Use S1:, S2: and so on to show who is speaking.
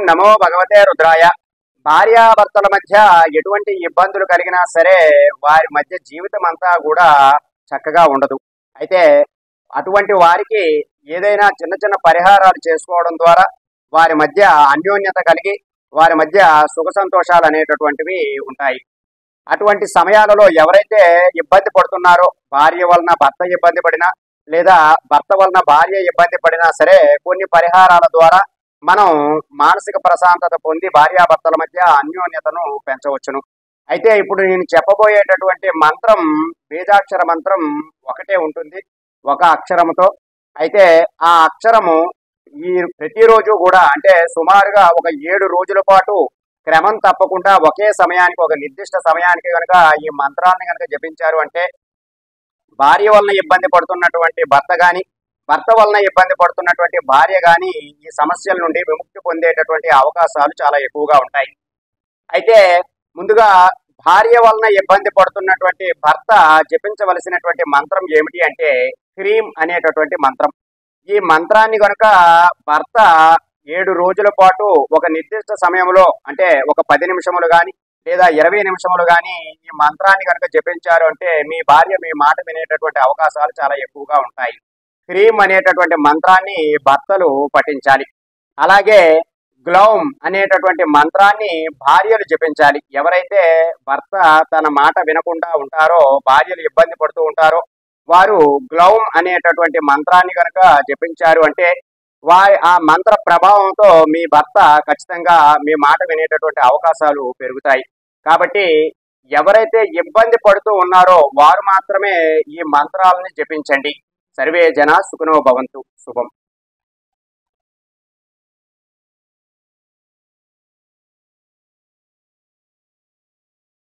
S1: నమో భగవతే రుద్రాయ భార్యాభర్తల మధ్య ఎటువంటి ఇబ్బందులు కలిగినా సరే వారి మధ్య జీవితం అంతా కూడా చక్కగా ఉండదు అయితే అటువంటి వారికి ఏదైనా చిన్న చిన్న పరిహారాలు చేసుకోవడం ద్వారా వారి మధ్య అన్యోన్యత కలిగి వారి మధ్య సుఖ సంతోషాలు అనేటటువంటివి ఉంటాయి అటువంటి సమయాలలో ఎవరైతే ఇబ్బంది పడుతున్నారో భార్య వలన భర్త ఇబ్బంది పడినా లేదా భర్త వలన భార్య ఇబ్బంది పడినా సరే కొన్ని పరిహారాల ద్వారా మనం మానసిక ప్రశాంతత పొంది భార్యాభర్తల మధ్య అన్యోన్యతను పెంచవచ్చును అయితే ఇప్పుడు నేను చెప్పబోయేటటువంటి మంత్రం బీజాక్షర మంత్రం ఒకటే ఉంటుంది ఒక అక్షరముతో అయితే ఆ అక్షరము ఈ ప్రతిరోజు కూడా అంటే సుమారుగా ఒక ఏడు రోజుల పాటు క్రమం తప్పకుండా ఒకే సమయానికి ఒక నిర్దిష్ట సమయానికి కనుక ఈ మంత్రాన్ని కనుక జపించారు అంటే భార్య వలన ఇబ్బంది పడుతున్నటువంటి భర్త గాని భర్త వలన ఇబ్బంది పడుతున్నటువంటి భార్య గాని ఈ సమస్యల నుండి విముక్తి పొందేటటువంటి అవకాశాలు చాలా ఎక్కువగా ఉంటాయి అయితే ముందుగా భార్య వలన ఇబ్బంది పడుతున్నటువంటి భర్త జపించవలసినటువంటి మంత్రం ఏమిటి అంటే హ్రీం అనేటటువంటి మంత్రం ఈ మంత్రాన్ని కనుక భర్త ఏడు రోజుల పాటు ఒక నిర్దిష్ట సమయంలో అంటే ఒక పది నిమిషములు కానీ లేదా ఇరవై నిమిషములు కానీ ఈ మంత్రాన్ని కనుక జపించారు అంటే మీ భార్య మీ మాట వినేటటువంటి అవకాశాలు చాలా ఎక్కువగా ఉంటాయి హ్రీం అనేటటువంటి మంత్రాన్ని భర్తలు పఠించాలి అలాగే గ్లౌమ్ అనేటటువంటి మంత్రాన్ని భార్యలు జపించాలి ఎవరైతే భర్త తన మాట వినకుండా ఉంటారో భార్యలు ఇబ్బంది పడుతూ ఉంటారో వారు గ్లౌమ్ అనేటటువంటి మంత్రాన్ని కనుక జపించారు అంటే వారి ఆ మంత్ర ప్రభావంతో మీ భర్త ఖచ్చితంగా మీ మాట వినేటటువంటి అవకాశాలు పెరుగుతాయి కాబట్టి ఎవరైతే ఇబ్బంది పడుతూ ఉన్నారో వారు మాత్రమే ఈ మంత్రాలని జపించండి సర్వే జన సుఖనో భవంతు శుభం